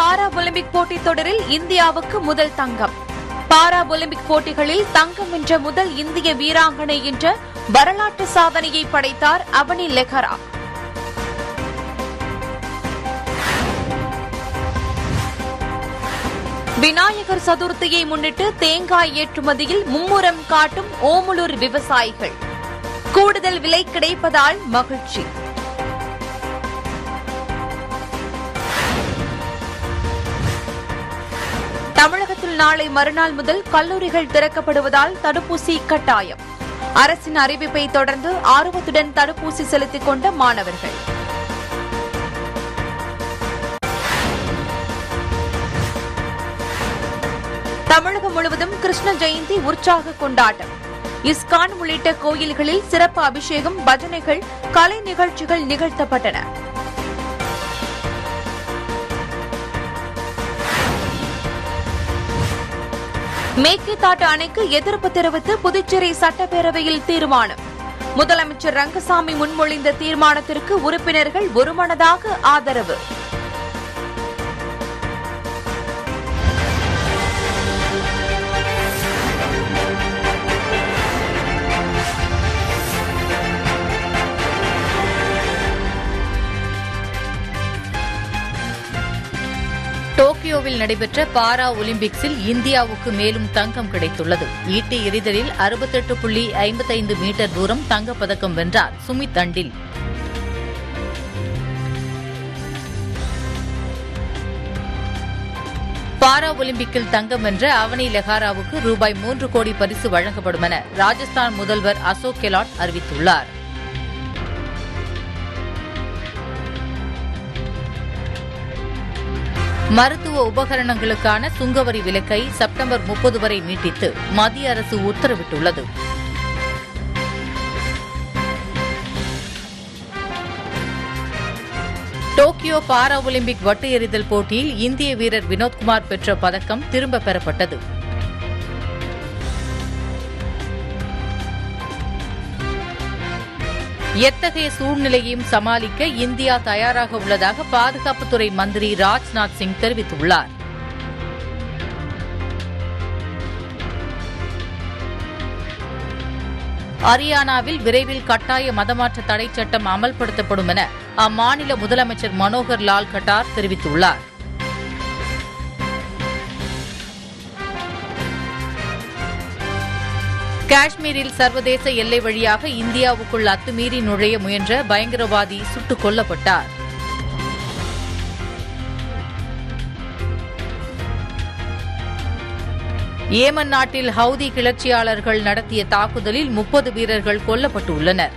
para Olympic போட்டித் தொடரில் இந்தியாவுக்கு முதல் தங்கம் பாரா ஒலிம்பிக் போட்டிகளில் தங்கம் வென்ற முதல் இந்திய வீராங்கனை என்ற வரலாற்று சாதனையை படைத்தார் அவனி லெஹரா விநாயகர் சதுர்த்தியை முன்னிட்டு தேங்காய் ஏற்றுமதியில் மும்முரம் காட்டும் ஓமலூர் விவசாயிகள் கூடுதல் விலை கிடைப்பதால் மகிழ்ச்சி தமிழகத்தில் நாளை மறுநாள் முதல் கல்லூரிகள் திறக்கப்படுவதால் தடுப்பூசி கட்டாயம் அரசின் அறிவிப்பை தொடர்ந்து ஆர்வத்துடன் தடுப்பூசி செலுத்திக் கொண்ட மாணவர்கள் தமிழகம் முழுவதும் கிருஷ்ண ஜெயந்தி உற்சாக கொண்டாட்டம் இஸ்கான் உள்ளிட்ட கோயில்களில் சிறப்பு அபிஷேகம் பஜனைகள் கலை நிகழ்ச்சிகள் நிகழ்த்தப்பட்டன மேகேதாட்டு அணைக்கு எதிர்ப்பு தெரிவித்து புதுச்சேரி சட்டப்பேரவையில் தீர்மானம் முதலமைச்சர் ரங்கசாமி முன்மொழிந்த தீர்மானத்திற்கு உறுப்பினர்கள் ஒருமனதாக ஆதரவு டோக்கியோவில் நடைபெற்ற பாரா ஒலிம்பிக்ஸில் இந்தியாவுக்கு மேலும் தங்கம் கிடைத்துள்ளது ஈட்டி எறிதலில் அறுபத்தெட்டு புள்ளி ஐம்பத்தைந்து மீட்டர் தூரம் தங்கப்பதக்கம் வென்றார் சுமித் அண்டில் பாரா ஒலிம்பிக்கில் தங்கம் வென்ற அவனி லெஹாராவுக்கு ரூபாய் மூன்று கோடி பரிசு வழங்கப்படும் என ராஜஸ்தான் முதல்வர் அசோக் கெலாட் அறிவித்துள்ளார் மருத்துவ உபகரணங்களுக்கான சுங்கவரி விலக்கை செப்டம்பர் முப்பது வரை நீட்டித்து மத்திய அரசு உத்தரவிட்டுள்ளது டோக்கியோ பாரா ஒலிம்பிக் வட்டு எறிதல் போட்டியில் இந்திய வீரர் வினோத்குமார் பெற்ற பதக்கம் திரும்ப பெறப்பட்டது எத்தகைய சூழ்நிலையையும் சமாளிக்க இந்தியா தயாராக உள்ளதாக பாதுகாப்புத்துறை மந்திரி ராஜ்நாத் சிங் தெரிவித்துள்ளார் ஹரியானாவில் விரைவில் கட்டாய மதமாற்ற தடை சட்டம் அமல்படுத்தப்படும் என அம்மாநில முதலமைச்சர் மனோகர் லால் கட்டார் தெரிவித்துள்ளார் காஷ்மீரில் சர்வதேச எல்லை வழியாக இந்தியாவுக்குள் அத்துமீறி நுழைய முயன்ற பயங்கரவாதி சுட்டுக் கொல்லப்பட்டார் ஏமன் நாட்டில் ஹவுதி கிளர்ச்சியாளர்கள் நடத்திய தாக்குதலில் முப்பது வீரர்கள் கொல்லப்பட்டுள்ளனர்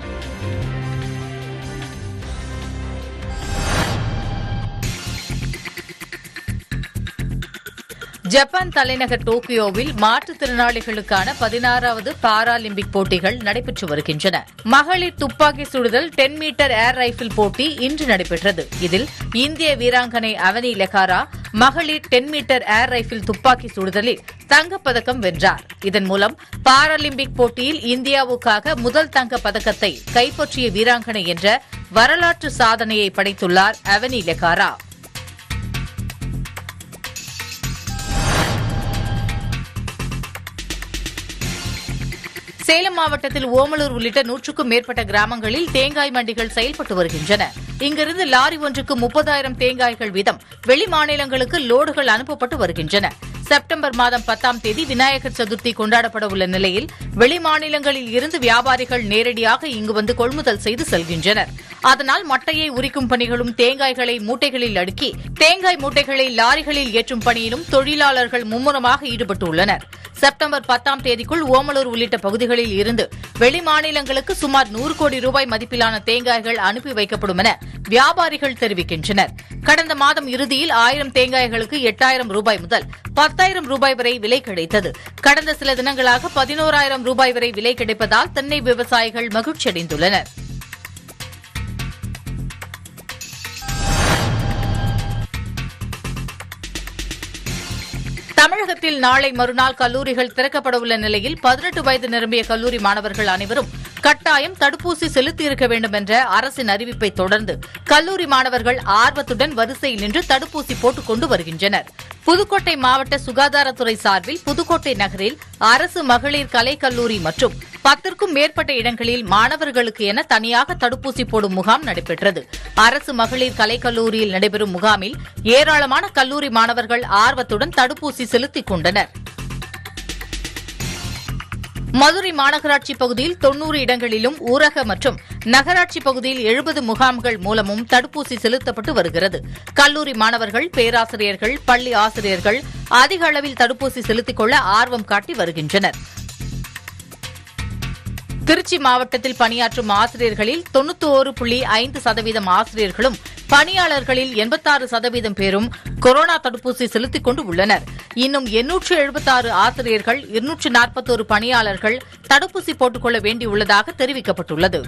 ஜப்பான் தலைநகர் டோக்கியோவில் மாற்றுத்திறனாளிகளுக்கான பதினாறாவது பாராலிம்பிக் போட்டிகள் நடைபெற்று வருகின்றன மகளிர் துப்பாக்கி சுடுதல் டென் மீட்டர் ஏர் ரைபிள் போட்டி இன்று நடைபெற்றது இதில் இந்திய வீராங்கனை அவனி லெகாரா மகளிர் டென் மீட்டர் ஏர் ரைபிள் துப்பாக்கி சுடுதலில் தங்கப்பதக்கம் வென்றார் இதன் மூலம் பாராலிம்பிக் போட்டியில் இந்தியாவுக்காக முதல் தங்கப் பதக்கத்தை கைப்பற்றிய வீராங்கனை என்ற வரலாற்று சாதனையை படைத்துள்ளார் அவனி லெகாரா சேலம் மாவட்டத்தில் ஓமலூர் உள்ளிட்ட நூற்றுக்கும் மேற்பட்ட கிராமங்களில் தேங்காய் மண்டிகள் செயல்பட்டு வருகின்றன இங்கிருந்து லாரி ஒன்றுக்கு முப்பதாயிரம் தேங்காய்கள் வீதம் வெளி மாநிலங்களுக்கு லோடுகள் அனுப்பப்பட்டு வருகின்றன செப்டம்பர் மாதம் பத்தாம் தேதி விநாயகர் சதுர்த்தி கொண்டாடப்பட உள்ள நிலையில் வெளி மாநிலங்களில் இருந்து வியாபாரிகள் நேரடியாக இங்கு வந்து கொள்முதல் செய்து செல்கின்றனர் அதனால் மட்டையை உரிக்கும் பணிகளும் தேங்காய்களை மூட்டைகளில் அடுக்கி தேங்காய் மூட்டைகளை லாரிகளில் ஏற்றும் பணியிலும் தொழிலாளர்கள் மும்முரமாக ஈடுபட்டுள்ளனர் செப்டம்பர் பத்தாம் தேதிக்குள் ஓமலூர் உள்ளிட்ட பகுதிகளில் இருந்து வெளி மாநிலங்களுக்கு சுமார் நூறு கோடி ரூபாய் மதிப்பிலான தேங்காய்கள் அனுப்பி வைக்கப்படும் என வியாபாரிகள் தெரிவிக்கின்றனர் கடந்த மாதம் இறுதியில் ஆயிரம் தேங்காய்களுக்கு எட்டாயிரம் ரூபாய் முதல் பத்தாயிரம் ரூபாய் வரை விலை கிடைத்தது கடந்த சில தினங்களாக பதினோராயிரம் ரூபாய் வரை விலை கிடைப்பதால் தென்னை விவசாயிகள் மகிழ்ச்சியடைந்துள்ளனர் தமிழகத்தில் நாளை மறுநாள் கல்லூரிகள் திறக்கப்பட உள்ள நிலையில் பதினெட்டு வயது நிரம்பிய கல்லூரி மாணவர்கள் அனைவரும் கட்டாயம் தடுப்பூசி செலுத்தியிருக்க வேண்டும் என்ற அரசின் அறிவிப்பை தொடர்ந்து கல்லூரி மாணவர்கள் ஆர்வத்துடன் வரிசையில் நின்று தடுப்பூசி போட்டுக் கொண்டு வருகின்றனர் புதுக்கோட்டை மாவட்ட சுகாதாரத்துறை சார்பில் புதுக்கோட்டை நகரில் அரசு மகளிர் கலைக்கல்லூரி மற்றும் பத்திற்கும் மேற்பட்ட இடங்களில் மாணவர்களுக்கு என தனியாக தடுப்பூசி போடும் முகாம் நடைபெற்றது அரசு மகளிர் கலைக்கல்லூரியில் நடைபெறும் முகாமில் ஏராளமான கல்லூரி மாணவர்கள் ஆர்வத்துடன் தடுப்பூசி செலுத்திக் கொண்டனர் மதுரை மாநகராட்சி பகுதியில் தொன்னூறு இடங்களிலும் ஊரக மற்றும் நகராட்சி பகுதியில் எழுபது முகாம்கள் மூலமும் தடுப்பூசி செலுத்தப்பட்டு வருகிறது கல்லூரி மாணவர்கள் பேராசிரியர்கள் பள்ளி ஆசிரியர்கள் அதிக அளவில் தடுப்பூசி செலுத்திக் கொள்ள ஆர்வம் காட்டி வருகின்றனர் திருச்சி மாவட்டத்தில் பணியாற்றும் ஆசிரியர்களில் தொண்ணூத்தோரு புள்ளி ஐந்து சதவீதம் ஆசிரியர்களும் பணியாளர்களில் எண்பத்தாறு சதவீதம் பேரும் கொரோனா தடுப்பூசி செலுத்திக் கொண்டு உள்ளனர் இன்னும் எண்ணூற்று எழுபத்தாறு ஆசிரியர்கள் இருநூற்று நாற்பத்தோரு பணியாளர்கள் தடுப்பூசி போட்டுக் கொள்ள வேண்டியுள்ளதாக தெரிவிக்கப்பட்டுள்ளது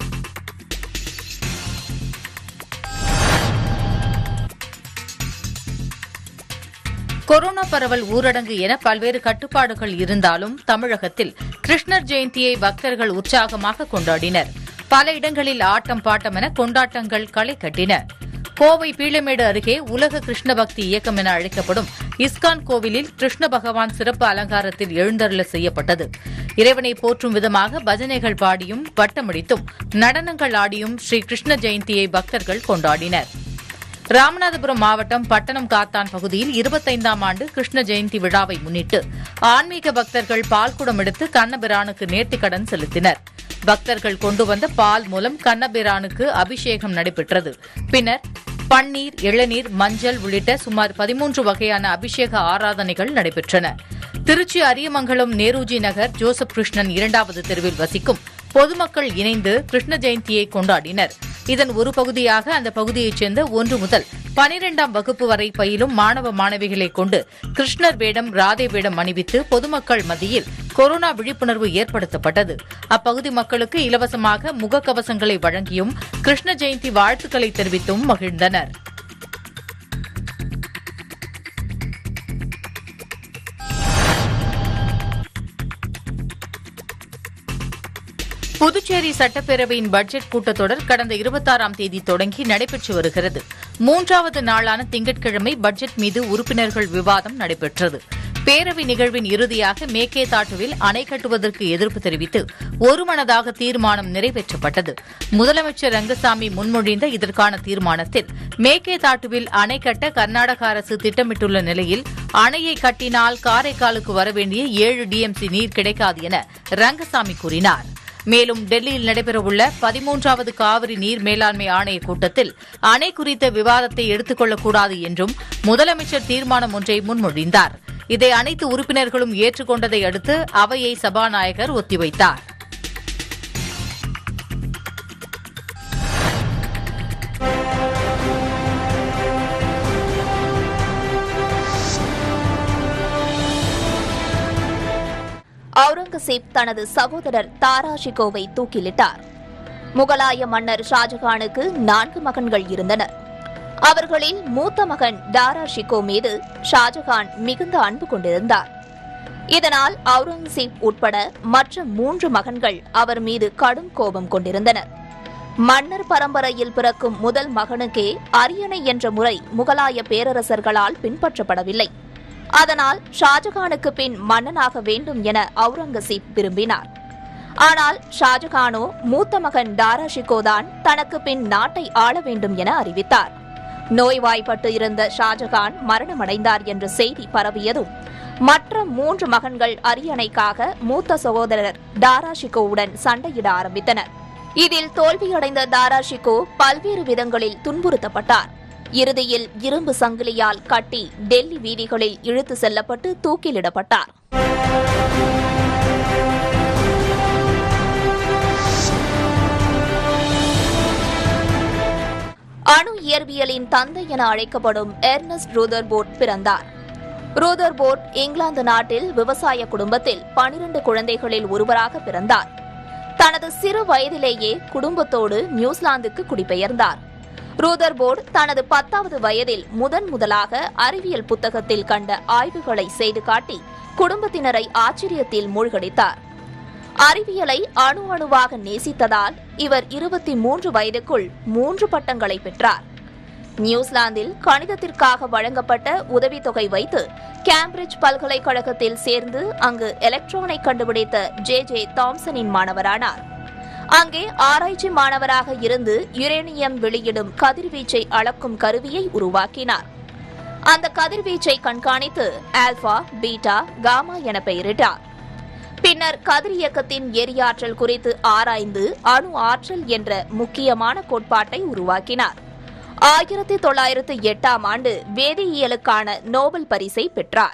கொரோனா பரவல் ஊரடங்கு என பல்வேறு கட்டுப்பாடுகள் இருந்தாலும் தமிழகத்தில் கிருஷ்ணர் ஜெயந்தியை பக்தர்கள் உற்சாகமாக கொண்டாடினர் பல இடங்களில் ஆட்டம் பாட்டம் என கொண்டாட்டங்கள் களை கட்டின கோவை பீளமேடு அருகே உலக கிருஷ்ண பக்தி இயக்கம் என அழைக்கப்படும் இஸ்கான் கோவிலில் கிருஷ்ண பகவான் சிறப்பு அலங்காரத்தில் எழுந்தருள செய்யப்பட்டது இறைவனை போற்றும் விதமாக பஜனைகள் பாடியும் வட்டமடித்தும் நடனங்கள் ஆடியும் ஸ்ரீ கிருஷ்ண ஜெயந்தியை பக்தர்கள் கொண்டாடினர் ராமநாதபுரம் மாவட்டம் பட்டணம் காத்தான் பகுதியில் இருபத்தைந்தாம் ஆண்டு கிருஷ்ண ஜெயந்தி விழாவை முன்னிட்டு ஆன்மீக பக்தர்கள் பால்குடம் எடுத்து கண்ணபிரானுக்கு நேர்த்திக்கடன் செலுத்தினர் பக்தர்கள் கொண்டு வந்த பால் மூலம் கண்ணபிரானுக்கு அபிஷேகம் நடைபெற்றது பின்னர் பன்னீர் இளநீர் மஞ்சள் உள்ளிட்ட சுமார் பதிமூன்று வகையான அபிஷேக ஆராதனைகள் நடைபெற்றன திருச்சி அரியமங்கலம் நேருஜி நகர் ஜோசப் கிருஷ்ணன் இரண்டாவது தெருவில் வசிக்கும் பொதுமக்கள் இணைந்து கிருஷ்ண ஜெயந்தியை கொண்டாடினர் இதன் ஒரு பகுதியாக அந்த பகுதியைச் சேர்ந்த ஒன்று முதல் பனிரெண்டாம் வகுப்பு வரை பயிலும் மாணவ மாணவிகளை கொண்டு கிருஷ்ணர் வேடம் ராதே வேடம் அணிவித்து பொதுமக்கள் மத்தியில் கொரோனா விழிப்புணர்வு ஏற்படுத்தப்பட்டது அப்பகுதி மக்களுக்கு இலவசமாக முகக்கவசங்களை வழங்கியும் கிருஷ்ண ஜெயந்தி வாழ்த்துக்களை தெரிவித்தும் மகிழ்ந்தனர் புதுச்சேரி சட்டப்பேரவையின் பட்ஜெட் கூட்டத்தொடர் கடந்த இருபத்தாறாம் தேதி தொடங்கி நடைபெற்று வருகிறது மூன்றாவது நாளான திங்கட்கிழமை பட்ஜெட் மீது உறுப்பினர்கள் விவாதம் நடைபெற்றது பேரவை நிகழ்வின் இறுதியாக மேகேதாட்டுவில் அணை கட்டுவதற்கு எதிர்ப்பு தெரிவித்து ஒருமனதாக தீர்மானம் நிறைவேற்றப்பட்டது முதலமைச்சர் ரங்கசாமி முன்மொழிந்த இதற்கான தீர்மானத்தில் மேகேதாட்டுவில் அணை கட்ட கர்நாடக அரசு திட்டமிட்டுள்ள நிலையில் அணையை கட்டினால் காரைக்காலுக்கு வரவேண்டிய ஏழு டிஎம்சி நீர் கிடைக்காது என ரங்கசாமி கூறினார் மேலும் டெல்லியில் நடைபெறவுள்ள பதிமூன்றாவது காவிரி நீர் மேலாண்மை ஆணைய கூட்டத்தில் அணை குறித்த விவாதத்தை எடுத்துக் கொள்ளக்கூடாது என்றும் முதலமைச்சர் தீர்மானம் ஒன்றை முன்மொழிந்தார் இதை அனைத்து உறுப்பினர்களும் ஏற்றுக்கொண்டதை அடுத்து அவையை சபாநாயகர் ஒத்திவைத்தார் அவுரங்கசீப் தனது சகோதரர் தாராஷிகோவை தூக்கிலிட்டார் முகலாய மன்னர் ஷாஜகானுக்கு நான்கு மகன்கள் இருந்தனர் அவர்களில் மூத்த மகன் டாரா ஷிகோ மீது ஷாஜகான் மிகுந்த அன்பு கொண்டிருந்தார் இதனால் அவுரங்கசீப் உட்பட மற்ற மூன்று மகன்கள் அவர் மீது கடும் கோபம் கொண்டிருந்தனர் மன்னர் பரம்பரையில் பிறக்கும் முதல் மகனுக்கே அரியணை என்ற முறை முகலாய பேரரசர்களால் பின்பற்றப்படவில்லை அதனால் ஷாஜகானுக்கு பின் மன்னனாக வேண்டும் என அவுரங்கசீப் விரும்பினார் ஆனால் ஷாஜகானோ மூத்த மகன் தாராஷிகோ தான் தனக்கு பின் நாட்டை ஆள வேண்டும் என அறிவித்தார் நோய்வாய்ப்பட்டு இருந்த ஷாஜகான் மரணமடைந்தார் என்ற செய்தி பரவியதும் மற்ற மூன்று மகன்கள் அரியணைக்காக மூத்த சகோதரர் தாராஷிகோவுடன் சண்டையிட ஆரம்பித்தனர் இதில் தோல்வியடைந்த தாராஷிகோ பல்வேறு விதங்களில் துன்புறுத்தப்பட்டார் இறுதியில் இரும்பு சங்கிலியால் கட்டி டெல்லி வீதிகளில் இழுத்து செல்லப்பட்டு தூக்கிலிடப்பட்டார் அணு இயற்பியலின் தந்தை என அழைக்கப்படும் எர்னஸ்ட் ரூதர்போர்ட் பிறந்தார் ரூதர்போர்ட் இங்கிலாந்து நாட்டில் விவசாய குடும்பத்தில் பனிரண்டு குழந்தைகளில் ஒருவராக பிறந்தார் தனது சிறு வயதிலேயே குடும்பத்தோடு நியூசிலாந்துக்கு குடிபெயர்ந்தார் ரூதர்போர்ட் தனது பத்தாவது வயதில் முதன் முதலாக அறிவியல் புத்தகத்தில் கண்ட ஆய்வுகளை செய்து காட்டி குடும்பத்தினரை ஆச்சரியத்தில் மூழ்கடித்தார் அறிவியலை அணு அணுவாக நேசித்ததால் இவர் இருபத்தி மூன்று வயதுக்குள் மூன்று பட்டங்களை பெற்றார் நியூசிலாந்தில் கணிதத்திற்காக வழங்கப்பட்ட உதவித்தொகை வைத்து கேம்பிரிட்ஜ் பல்கலைக்கழகத்தில் சேர்ந்து அங்கு எலக்ட்ரானை கண்டுபிடித்த ஜே ஜே தாம்சனின் மாணவரானார் அங்கே ஆராய்ச்சி மாணவராக இருந்து யுரேனியம் வெளியிடும் கதிர்வீச்சை அளக்கும் கருவியை உருவாக்கினார் அந்த கதிர்வீச்சை கண்காணித்து ஆல்பா பீட்டா காமா என பெயரிட்டார் பின்னர் கதிரியக்கத்தின் எரியாற்றல் குறித்து ஆராய்ந்து அணு ஆற்றல் என்ற முக்கியமான கோட்பாட்டை உருவாக்கினார் ஆயிரத்தி தொள்ளாயிரத்து எட்டாம் ஆண்டு வேதியியலுக்கான நோபல் பரிசை பெற்றார்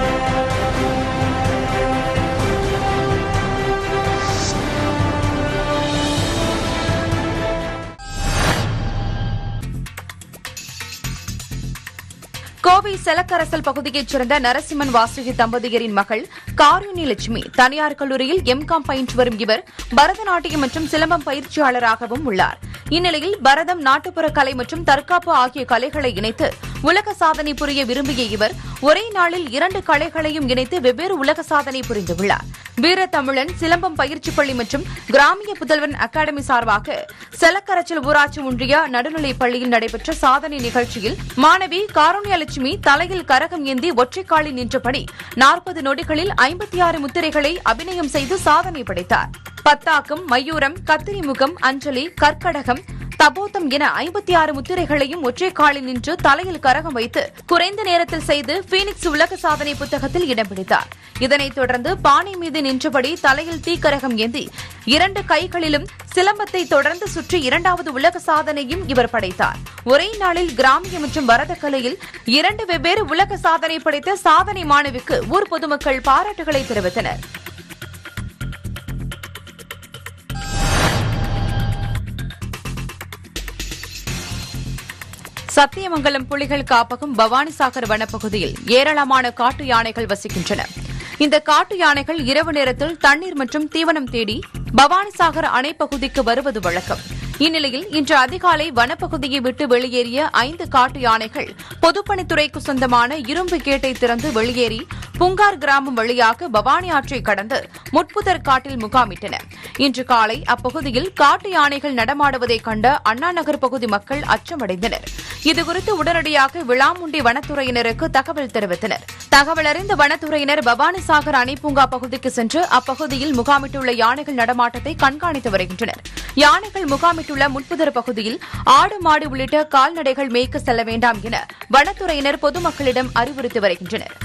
கோவை செலக்கரசல் பகுதியைச் சேர்ந்த நரசிம்மன் வாசுகி தம்பதியரின் மகள் காரியுனி லட்சுமி தனியார் கல்லூரியில் எம்காம் பயின்று வரும் இவர் பரதநாட்டியம் மற்றும் சிலம்பம் பயிற்சியாளராகவும் உள்ளார் இந்நிலையில் பரதம் நாட்டுப்புற கலை மற்றும் தற்காப்பு ஆகிய கலைகளை இணைத்து உலக சாதனை புரிய விரும்பிய இவர் ஒரே நாளில் இரண்டு கலைகளையும் இணைத்து வெவ்வேறு உலக சாதனை புரிந்துள்ளார் வீரத்தமிழன் சிலம்பம் பயிற்சி பள்ளி மற்றும் கிராமிய புதல்வன் அகாடமி சார்பாக செலக்கரச்சல் ஊராட்சி ஒன்றிய நடுநிலைப் பள்ளியில் நடைபெற்ற சாதனை நிகழ்ச்சியில் மாணவி காருண்யலட்சுமி தலையில் கரகம் ஏந்தி ஒற்றைக்காலில் நின்றபடி நாற்பது நொடிகளில் ஐம்பத்தி ஆறு முத்திரைகளை அபிநயம் செய்து சாதனை படைத்தார் பத்தாக்கம் மயூரம் கத்திரிமுகம் அஞ்சலி கற்கடகம் தபோத்தம் என ஐம்பத்தி ஆறு முத்திரைகளையும் ஒற்றை காலில் நின்று தலையில் கரகம் வைத்து குறைந்த நேரத்தில் செய்து பீனிக்ஸ் உலக சாதனை புத்தகத்தில் இடம் பிடித்தார் இதனைத் தொடர்ந்து பானை மீது நின்றபடி தலையில் தீக்கரகம் ஏந்தி இரண்டு கைகளிலும் சிலம்பத்தை தொடர்ந்து சுற்றி இரண்டாவது உலக சாதனையும் இவர் படைத்தார் ஒரே நாளில் கிராமிய மற்றும் பரதக்கலையில் இரண்டு வெவ்வேறு உலக சாதனை படைத்த சாதனை மாணவிக்கு ஊர் பொதுமக்கள் பாராட்டுகளை தெரிவித்தனர் சத்தியமங்கலம் புலிகள் காப்பகம் பவானிசாகர் வனப்பகுதியில் ஏராளமான காட்டு யானைகள் வசிக்கின்றன இந்த காட்டு யானைகள் இரவு நேரத்தில் தண்ணீர் மற்றும் தீவனம் தேடி பவானிசாகர் அணை பகுதிக்கு வருவது வழக்கம் இந்நிலையில் இன்று அதிகாலை வனப்பகுதியை விட்டு வெளியேறிய ஐந்து காட்டு யானைகள் பொதுப்பணித்துறைக்கு சொந்தமான இரும்பு கேட்டை திறந்து வெளியேறி புங்கார் கிராமம் வழியாக பவானி ஆற்றை கடந்து முட்புதர் காட்டில் முகாமிட்டன இன்று காலை அப்பகுதியில் காட்டு யானைகள் நடமாடுவதைக் கண்ட அண்ணா நகர் பகுதி மக்கள் அச்சமடைந்தனர் இதுகுறித்து உடனடியாக விளாமுண்டி வனத்துறையினருக்கு தகவல் தெரிவித்தனர் தகவல் அறிந்த வனத்துறையினர் பவானிசாகர் அணை பூங்கா பகுதிக்கு சென்று அப்பகுதியில் முகாமிட்டுள்ள யானைகள் நடமாட்டத்தை கண்காணித்து வருகின்றனர் யானைகள் முகாமிட்டுள்ள முட்புதர் பகுதியில் ஆடு மாடு உள்ளிட்ட கால்நடைகள் மேய்க்க செல்ல வேண்டாம் என வனத்துறையினர் பொதுமக்களிடம் அறிவுறுத்தி வருகின்றனர்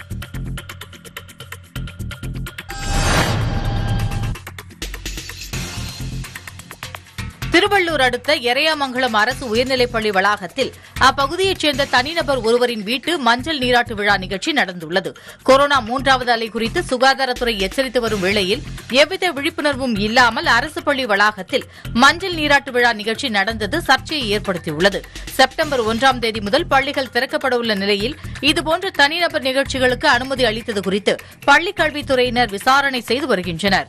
திருவள்ளூர் அடுத்த எறையாமங்கலம் அரசு உயர்நிலைப்பள்ளி வளாகத்தில் அப்பகுதியைச் சேர்ந்த தனிநபர் ஒருவரின் வீட்டு மஞ்சள் நீராட்டு விழா நிகழ்ச்சி நடந்துள்ளது கொரோனா மூன்றாவது அலை குறித்து சுகாதாரத்துறை எச்சரித்து வரும் வேளையில் எவ்வித விழிப்புணர்வும் இல்லாமல் அரசு பள்ளி வளாகத்தில் மஞ்சள் நீராட்டு விழா நிகழ்ச்சி நடந்தது சர்ச்சையை ஏற்படுத்தியுள்ளது செப்டம்பர் ஒன்றாம் தேதி முதல் பள்ளிகள் திறக்கப்பட உள்ள நிலையில் இதுபோன்ற தனிநபர் நிகழ்ச்சிகளுக்கு அனுமதி அளித்தது குறித்து பள்ளிக் கல்வித்துறையினர் விசாரணை செய்து வருகின்றனர்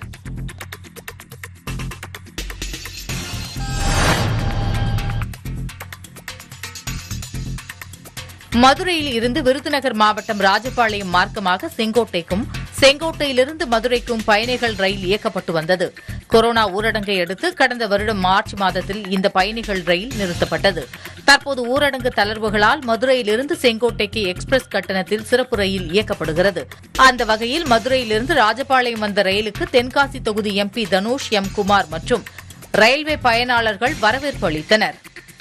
மதுரையில் இருந்து விருதுநகர் மாவட்டம் ராஜபாளையம் மார்க்கமாக செங்கோட்டைக்கும் செங்கோட்டையிலிருந்து மதுரைக்கும் பயணிகள் ரயில் இயக்கப்பட்டு வந்தது கொரோனா ஊரடங்கை அடுத்து கடந்த வருடம் மார்ச் மாதத்தில் இந்த பயணிகள் ரயில் நிறுத்தப்பட்டது தற்போது ஊரடங்கு தளர்வுகளால் மதுரையிலிருந்து செங்கோட்டைக்கு எக்ஸ்பிரஸ் கட்டணத்தில் சிறப்பு ரயில் இயக்கப்படுகிறது அந்த வகையில் மதுரையிலிருந்து ராஜபாளையம் வந்த ரயிலுக்கு தென்காசி தொகுதி எம்பி தனுஷ் எம் குமார் மற்றும் ரயில்வே பயனாளர்கள் வரவேற்பு அளித்தனர்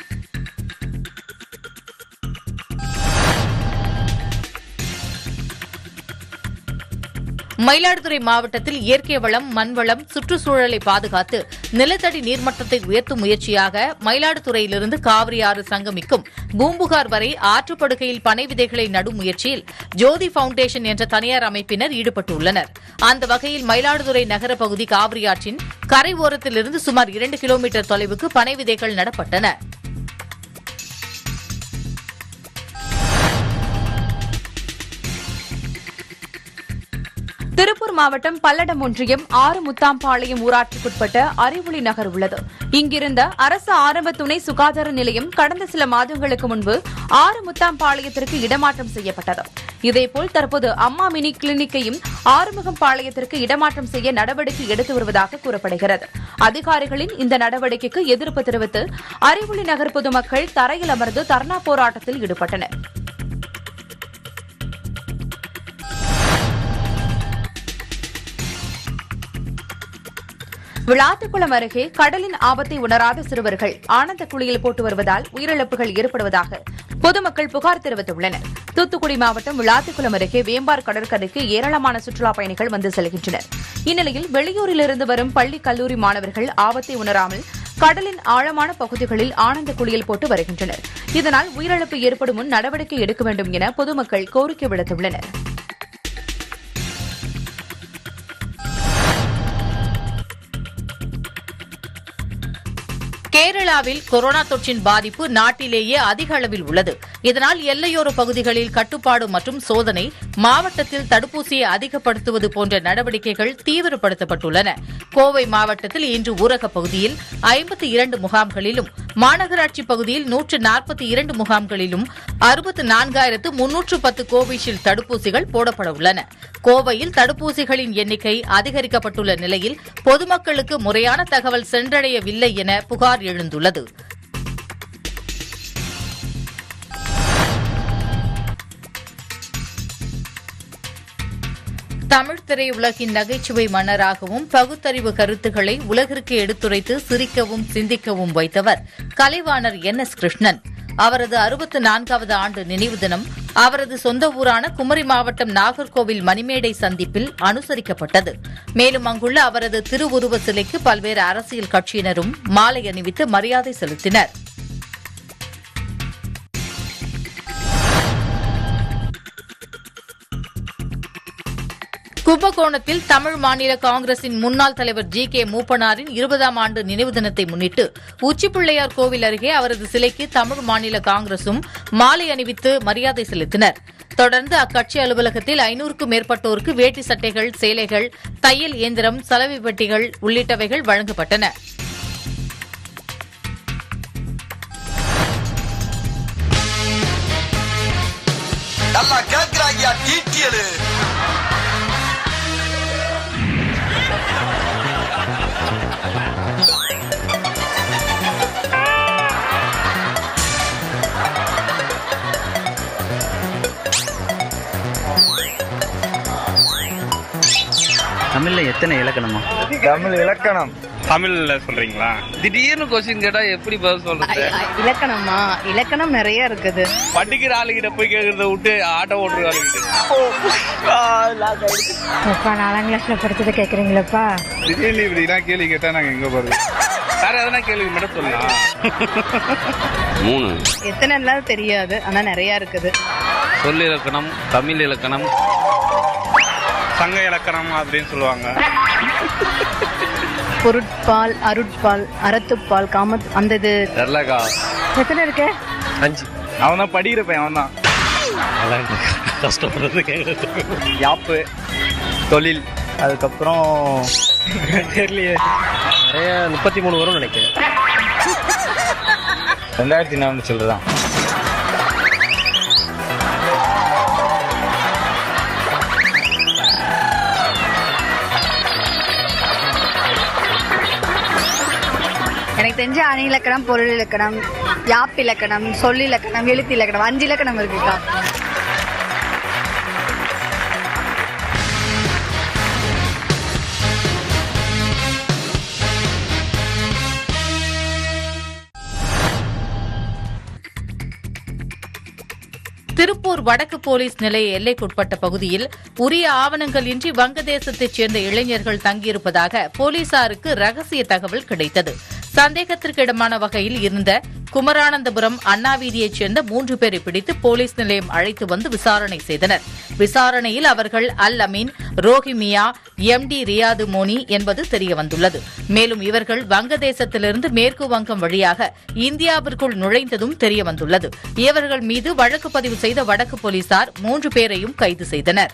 மயிலாடுதுறை மாவட்டத்தில் இயற்கை வளம் மண்வளம் சுற்றுச்சூழலை பாதுகாத்து நிலத்தடி நீர்மட்டத்தை உயர்த்தும் முயற்சியாக மயிலாடுதுறையிலிருந்து காவிரி ஆறு சங்கமிக்கும் பூம்புகார் வரை ஆற்றுப்படுகையில் பனை விதைகளை நடும் முயற்சியில் ஜோதி பவுண்டேஷன் என்ற தனியார் அமைப்பினர் ஈடுபட்டுள்ளனர் அந்த வகையில் மயிலாடுதுறை நகர பகுதி காவிரி ஆற்றின் கரை ஓரத்திலிருந்து சுமார் இரண்டு கிலோமீட்டர் தொலைவுக்கு பனை விதைகள் நடப்பட்டன திருப்பூர் மாவட்டம் பல்லடம் ஒன்றியம் ஆறு முத்தாம்பாளையம் ஊராட்சிக்குட்பட்ட அறிவுளி நகர் உள்ளது இங்கிருந்த அரசு ஆரம்ப துணை சுகாதார நிலையம் கடந்த சில மாதங்களுக்கு முன்பு ஆறு முத்தாம்பாளையத்திற்கு இடமாற்றம் செய்யப்பட்டது இதேபோல் தற்போது அம்மா மினி கிளினிக்கையும் ஆறுமுகம் பாளையத்திற்கு இடமாற்றம் செய்ய நடவடிக்கை எடுத்து வருவதாக கூறப்படுகிறது அதிகாரிகளின் இந்த நடவடிக்கைக்கு எதிர்ப்பு தெரிவித்து அறிவுளி நகர் பொதுமக்கள் தரையில் அமர்ந்து தர்ணா போராட்டத்தில் ஈடுபட்டனர் விளாத்துக்குளம் அருகே கடலின் ஆபத்தை உணராத சிறுவர்கள் ஆனந்த குளியல் போட்டு வருவதால் உயிரிழப்புகள் ஏற்படுவதாக பொதுமக்கள் புகார் தெரிவித்துள்ளனர் தூத்துக்குடி மாவட்டம் விளாத்துக்குளம் அருகே வேம்பார் கடற்கரைக்கு ஏராளமான சுற்றுலாப் பயணிகள் வந்து செல்கின்றனர் இந்நிலையில் வெளியூரிலிருந்து வரும் பள்ளி கல்லூரி மாணவர்கள் ஆபத்தை உணராமல் கடலின் ஆழமான பகுதிகளில் ஆனந்த குளியல் போட்டு வருகின்றனர் இதனால் உயிரிழப்பு ஏற்படும் முன் நடவடிக்கை எடுக்க வேண்டும் என பொதுமக்கள் கோரிக்கை விடுத்துள்ளனர் கேரளாவில் கொரோனா தொற்றின் பாதிப்பு நாட்டிலேயே அதிக அளவில் உள்ளது இதனால் எல்லையோர பகுதிகளில் கட்டுப்பாடு மற்றும் சோதனை மாவட்டத்தில் தடுப்பூசியை அதிகப்படுத்துவது போன்ற நடவடிக்கைகள் தீவிரப்படுத்தப்பட்டுள்ளன கோவை மாவட்டத்தில் இன்று ஊரகப் பகுதியில் ஐம்பத்தி இரண்டு முகாம்களிலும் மாநகராட்சி பகுதியில் நூற்று நாற்பத்தி இரண்டு முகாம்களிலும் அறுபத்து நான்காயிரத்து முன்னூற்று பத்து கோவிஷீல்டு தடுப்பூசிகள் போடப்பட உள்ளன கோவையில் தடுப்பூசிகளின் எண்ணிக்கை அதிகரிக்கப்பட்டுள்ள நிலையில் பொதுமக்களுக்கு முறையான தகவல் சென்றடையவில்லை என புகார் எழுந்துள்ளது தமிழ் திரையுலகின் நகைச்சுவை மன்னராகவும் பகுத்தறிவு கருத்துக்களை உலகிற்கு எடுத்துரைத்து சிரிக்கவும் சிந்திக்கவும் வைத்தவர் கலைவாணர் என் எஸ் கிருஷ்ணன் அவரது அறுபத்து நான்காவது ஆண்டு நினைவு தினம் அவரது சொந்த ஊரான குமரி மாவட்டம் நாகர்கோவில் மணிமேடை சந்திப்பில் அனுசரிக்கப்பட்டது மேலும் அங்குள்ள அவரது திருவுருவ சிலைக்கு பல்வேறு அரசியல் கட்சியினரும் மாலை அணிவித்து மரியாதை செலுத்தினர் கும்பகோணத்தில் தமிழ் மாநில காங்கிரசின் முன்னாள் தலைவர் ஜி கே மூப்பனாரின் இருபதாம் ஆண்டு நினைவு தினத்தை முன்னிட்டு உச்சிப்பிள்ளையார் கோவில் அருகே அவரது சிலைக்கு தமிழ் மாநில காங்கிரசும் மாலை அணிவித்து மரியாதை செலுத்தினர் தொடர்ந்து அக்கட்சி அலுவலகத்தில் ஐநூறுக்கும் மேற்பட்டோருக்கு வேட்டி சட்டைகள் சேலைகள் தையல் இயந்திரம் சலவை பெட்டிகள் உள்ளிட்டவைகள் வழங்கப்பட்டன நல்லா கேக்குறாங்க டீட்டியலு தமிழ்ல எத்தனை இலக்கணமா தமிழ் இலக்கணம் தமிழ்ல சொல்றீங்களா திடீர்னு கொஸ்டின் கேட்டா எப்படி பதில் சொல்றது இலக்கணமா இலக்கணம் நிறைய இருக்குது படிக்கிற ஆளுகிட்ட போய் கேக்குறத விட்டு ஆட்டோ ஓட்டுற ஆளுகிட்ட அப்பா நாலாம் கிளாஸ்ல படிச்சதை கேக்குறீங்களப்பா திடீர்னு இப்படி எல்லாம் கேள்வி கேட்டா நாங்க எங்க போறது வேற எதனா கேள்வி மட்டும் சொல்லலாம் மூணு எத்தனை எல்லாம் தெரியாது ஆனா நிறைய இருக்குது சொல் இலக்கணம் தமிழ் இலக்கணம் சங்க இலக்கணம் அப்படின்னு சொல்லுவாங்க பொருட்பால் அருட்பால் அறத்துப்பால் காம அந்த இது தெரியலக்கா எத்தனை இருக்கு அஞ்சு அவன் தான் படிக்கிற பையன் அவன் தான் கஷ்டப்படுறது கேட்கறது யாப்பு தொழில் அதுக்கப்புறம் தெரியலையே நிறைய முப்பத்தி மூணு வரும் நினைக்கிறேன் ரெண்டாயிரத்தி நானூறு சொல்றதான் எனக்கு தெரிஞ்ச அணி இலக்கணம் பொருள் இலக்கணம் யாப் இலக்கணம் சொல் இலக்கணம் எழுத்து இலக்கணம் அஞ்சு இலக்கணம் இருக்குக்கா திருப்பூர் வடக்கு போலீஸ் நிலைய எல்லைக்குட்பட்ட பகுதியில் உரிய ஆவணங்கள் இன்றி வங்கதேசத்தைச் சேர்ந்த இளைஞர்கள் தங்கியிருப்பதாக போலீசாருக்கு ரகசிய தகவல் கிடைத்தது சந்தேகத்திற்கிடமான வகையில் இருந்த குமரானந்தபுரம் அண்ணாவீதியைச் சேர்ந்த மூன்று பேரை பிடித்து போலீஸ் நிலையம் அழைத்து வந்து விசாரணை செய்தனர் விசாரணையில் அவர்கள் அல் அமீன் ரோஹிமியா எம் டி ரியாது மோனி என்பது தெரியவந்துள்ளது மேலும் இவர்கள் வங்கதேசத்திலிருந்து மேற்கு வங்கம் வழியாக இந்தியாவிற்குள் நுழைந்ததும் தெரியவந்துள்ளது இவர்கள் மீது வழக்கு பதிவு செய்த வடக்கு போலீசார் மூன்று பேரையும் கைது செய்தனர்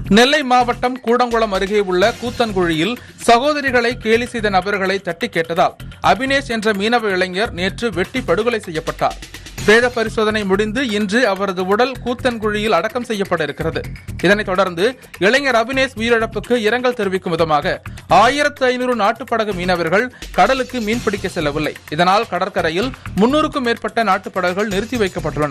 நெல்லை மாவட்டம் கூடங்குளம் அருகே உள்ள கூத்தன்குழியில் சகோதரிகளை கேலி செய்த நபர்களை தட்டி கேட்டதால் அபினேஷ் என்ற மீனவ இளைஞர் நேற்று வெட்டி படுகொலை செய்யப்பட்டார் பிரேத பரிசோதனை முடிந்து இன்று அவரது உடல் கூத்தன்குழியில் அடக்கம் செய்யப்பட இருக்கிறது இதனைத் தொடர்ந்து இளைஞர் அபினேஷ் உயிரிழப்புக்கு இரங்கல் தெரிவிக்கும் விதமாக ஆயிரத்து ஐநூறு நாட்டுப்படகு மீனவர்கள் கடலுக்கு மீன்பிடிக்க செல்லவில்லை இதனால் கடற்கரையில் முன்னூறுக்கும் மேற்பட்ட நாட்டுப்படகுகள் நிறுத்தி வைக்கப்பட்டுள்ளன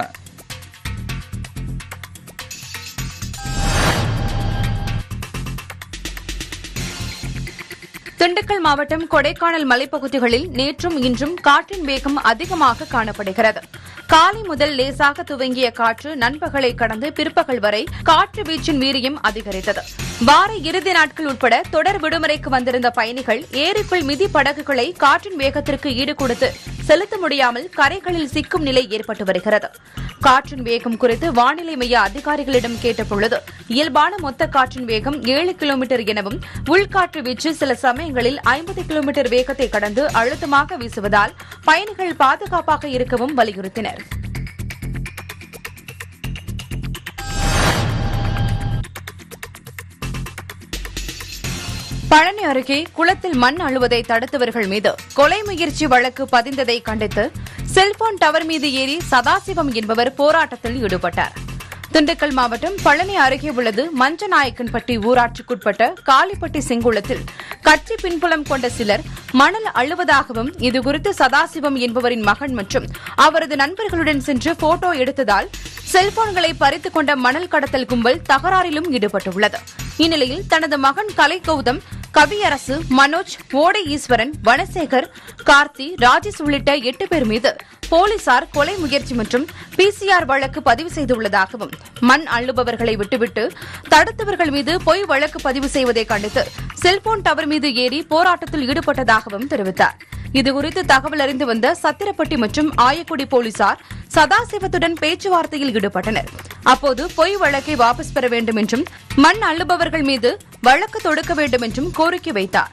திண்டுக்கல் மாவட்டம் கொடைக்கானல் மலைப்பகுதிகளில் நேற்றும் இன்றும் காற்றின் வேகம் அதிகமாக காணப்படுகிறது காலை முதல் லேசாக துவங்கிய காற்று நண்பகலை கடந்து பிற்பகல் வரை காற்று வீச்சின் வீரியம் அதிகரித்தது வார இறுதி நாட்கள் உட்பட தொடர் விடுமுறைக்கு வந்திருந்த பயணிகள் ஏரிக்குள் மிதி படகுகளை காற்றின் வேகத்திற்கு ஈடு கொடுத்து செலுத்த முடியாமல் கரைகளில் சிக்கும் நிலை ஏற்பட்டு வருகிறது காற்றின் வேகம் குறித்து வானிலை மைய அதிகாரிகளிடம் கேட்டபொழுது இயல்பான மொத்த காற்றின் வேகம் ஏழு கிலோமீட்டர் எனவும் உள்காற்று வீச்சு சில சமயங்களில் ஐம்பது கிலோமீட்டர் வேகத்தை கடந்து அழுத்தமாக வீசுவதால் பயணிகள் பாதுகாப்பாக இருக்கவும் வலியுறுத்தினர் பழனி அருகே குளத்தில் மண் அழுவதை தடுத்தவர்கள் மீது கொலை முயற்சி வழக்கு பதிந்ததை கண்டித்து செல்போன் டவர் மீது ஏறி சதாசிவம் என்பவர் போராட்டத்தில் ஈடுபட்டார் திண்டுக்கல் மாவட்டம் பழனி அருகே உள்ளது மஞ்சநாயக்கன்பட்டி ஊராட்சிக்குட்பட்ட காளிப்பட்டி செங்குளத்தில் கட்சி பின்புலம் கொண்ட சிலர் மணல் அள்ளுவதாகவும் இதுகுறித்து சதாசிவம் என்பவரின் மகன் மற்றும் அவரது நண்பர்களுடன் சென்று போட்டோ எடுத்ததால் செல்போன்களை பறித்துக் கொண்ட மணல் கடத்தல் கும்பல் தகராறிலும் ஈடுபட்டுள்ளது இந்நிலையில் தனது மகன் கலை கௌதம் கவியரசு மனோஜ் ஓடை ஈஸ்வரன் வனசேகர் கார்த்தி ராஜேஷ் உள்ளிட்ட எட்டு பேர் மீது போலீசார் கொலை முயற்சி மற்றும் பிசிஆர் வழக்கு பதிவு செய்துள்ளதாகவும் மண் அள்ளுபவர்களை விட்டுவிட்டு தடுத்தவர்கள் மீது பொய் வழக்கு பதிவு செய்வதை கண்டித்து செல்போன் டவர் மீது ஏறி போராட்டத்தில் ஈடுபட்டதாகவும் தெரிவித்தார் இதுகுறித்து தகவல் அறிந்து வந்த சத்திரப்பட்டி மற்றும் ஆயக்குடி போலீசார் சதாசிவத்துடன் பேச்சுவார்த்தையில் ஈடுபட்டனர் அப்போது பொய் வழக்கை வாபஸ் பெற வேண்டும் என்றும் மண் அள்ளுபவர்கள் மீது வழக்கு தொடுக்க வேண்டும் என்றும் கோரிக்கை வைத்தார்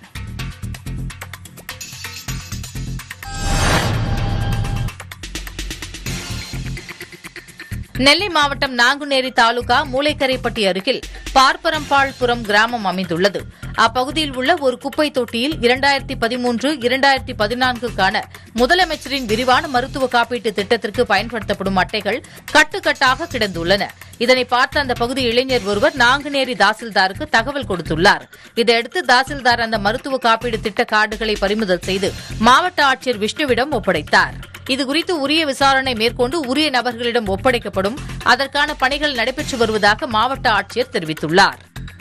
நெல்லை மாவட்டம் நாங்குநேரி தாலுகா மூளைக்கரைப்பட்டி அருகில் பார்ப்பரம்பாள்புரம் கிராமம் அமைந்துள்ளது அப்பகுதியில் உள்ள ஒரு குப்பை தொட்டியில் இரண்டாயிரத்தி பதிமூன்று இரண்டாயிரத்தி பதினான்குக்கான முதலமைச்சரின் விரிவான மருத்துவ காப்பீட்டு திட்டத்திற்கு பயன்படுத்தப்படும் அட்டைகள் கட்டுக்கட்டாக கிடந்துள்ளன இதனை பார்த்த அந்த பகுதி இளைஞர் ஒருவர் நாங்குநேரி தாசில்தாருக்கு தகவல் கொடுத்துள்ளார் இதையடுத்து தாசில்தார் அந்த மருத்துவ காப்பீடு திட்ட கார்டுகளை பறிமுதல் செய்து மாவட்ட ஆட்சியர் விஷ்ணுவிடம் ஒப்படைத்தார் இதுகுறித்து உரிய விசாரணை மேற்கொண்டு உரிய நபர்களிடம் ஒப்படைக்கப்படும் அதற்கான பணிகள் நடைபெற்று வருவதாக மாவட்ட ஆட்சியர் தெரிவித்துள்ளார்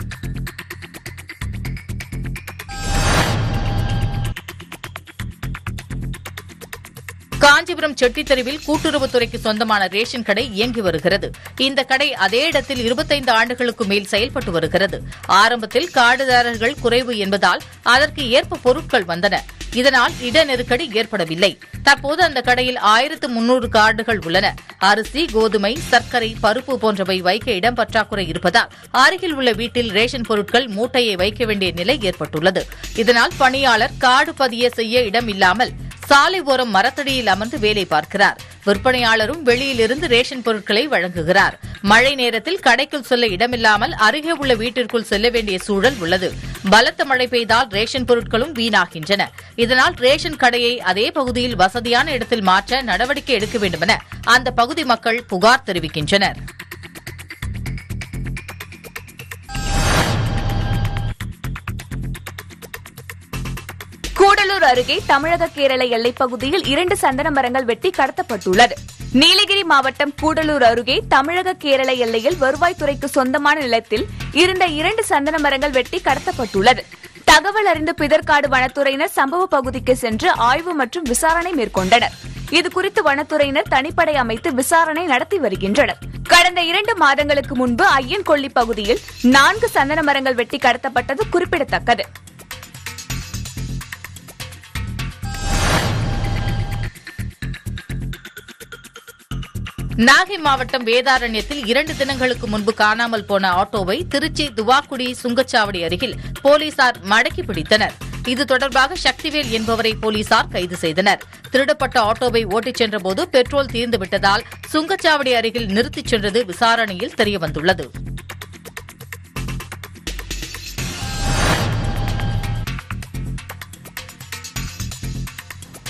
காஞ்சிபுரம் செட்டித்தெருவில் கூட்டுறவுத்துறைக்கு சொந்தமான ரேஷன் கடை இயங்கி வருகிறது இந்த கடை அதே இடத்தில் இருபத்தைந்து ஆண்டுகளுக்கு மேல் செயல்பட்டு வருகிறது ஆரம்பத்தில் கார்டுதாரர்கள் குறைவு என்பதால் அதற்கு ஏற்ப பொருட்கள் வந்தன இதனால் இட நெருக்கடி ஏற்படவில்லை தற்போது அந்த கடையில் ஆயிரத்து முன்னூறு கார்டுகள் உள்ளன அரிசி கோதுமை சர்க்கரை பருப்பு போன்றவை வைக்க இடம் பற்றாக்குறை இருப்பதால் அருகில் உள்ள வீட்டில் ரேஷன் பொருட்கள் மூட்டையை வைக்க வேண்டிய நிலை ஏற்பட்டுள்ளது இதனால் பணியாளர் கார்டு பதிய செய்ய இடம் இல்லாமல் சாலை ஓரம் மரத்தடியில் அமர்ந்து வேலை பார்க்கிறார் விற்பனையாளரும் வெளியிலிருந்து ரேஷன் பொருட்களை வழங்குகிறார் மழை நேரத்தில் கடைக்குள் செல்ல இடமில்லாமல் அருகே உள்ள வீட்டிற்குள் செல்ல வேண்டிய சூழல் உள்ளது பலத்த மழை பெய்தால் ரேஷன் பொருட்களும் வீணாகின்றன இதனால் ரேஷன் கடையை அதே பகுதியில் வசதியான இடத்தில் மாற்ற நடவடிக்கை எடுக்க வேண்டுமென அந்த பகுதி மக்கள் புகார் தெரிவிக்கின்றனர் கூடலூர் அருகே தமிழக கேரள எல்லைப் பகுதியில் இரண்டு சந்தன மரங்கள் வெட்டி கடத்தப்பட்டுள்ளது நீலகிரி மாவட்டம் கூடலூர் அருகே தமிழக கேரள எல்லையில் வருவாய்த்துறைக்கு சொந்தமான நிலத்தில் இருந்த இரண்டு சந்தன மரங்கள் வெட்டி கடத்தப்பட்டுள்ளது தகவல் அறிந்த பிதற்காடு வனத்துறையினர் சம்பவ பகுதிக்கு சென்று ஆய்வு மற்றும் விசாரணை மேற்கொண்டனர் இதுகுறித்து வனத்துறையினர் தனிப்படை அமைத்து விசாரணை நடத்தி வருகின்றனர் கடந்த இரண்டு மாதங்களுக்கு முன்பு ஐயன் கொல்லி பகுதியில் நான்கு சந்தன மரங்கள் வெட்டி கடத்தப்பட்டது குறிப்பிடத்தக்கது நாகை மாவட்டம் வேதாரண்யத்தில் இரண்டு தினங்களுக்கு முன்பு காணாமல் போன ஆட்டோவை திருச்சி துவாக்குடி சுங்கச்சாவடி அருகில் போலீசார் மடக்கி பிடித்தனர் இது தொடர்பாக சக்திவேல் என்பவரை போலீசார் கைது செய்தனர் திருடப்பட்ட ஆட்டோவை ஓட்டிச் சென்றபோது பெட்ரோல் தீர்ந்துவிட்டதால் சுங்கச்சாவடி அருகில் நிறுத்திச் சென்றது விசாரணையில் தெரியவந்துள்ளது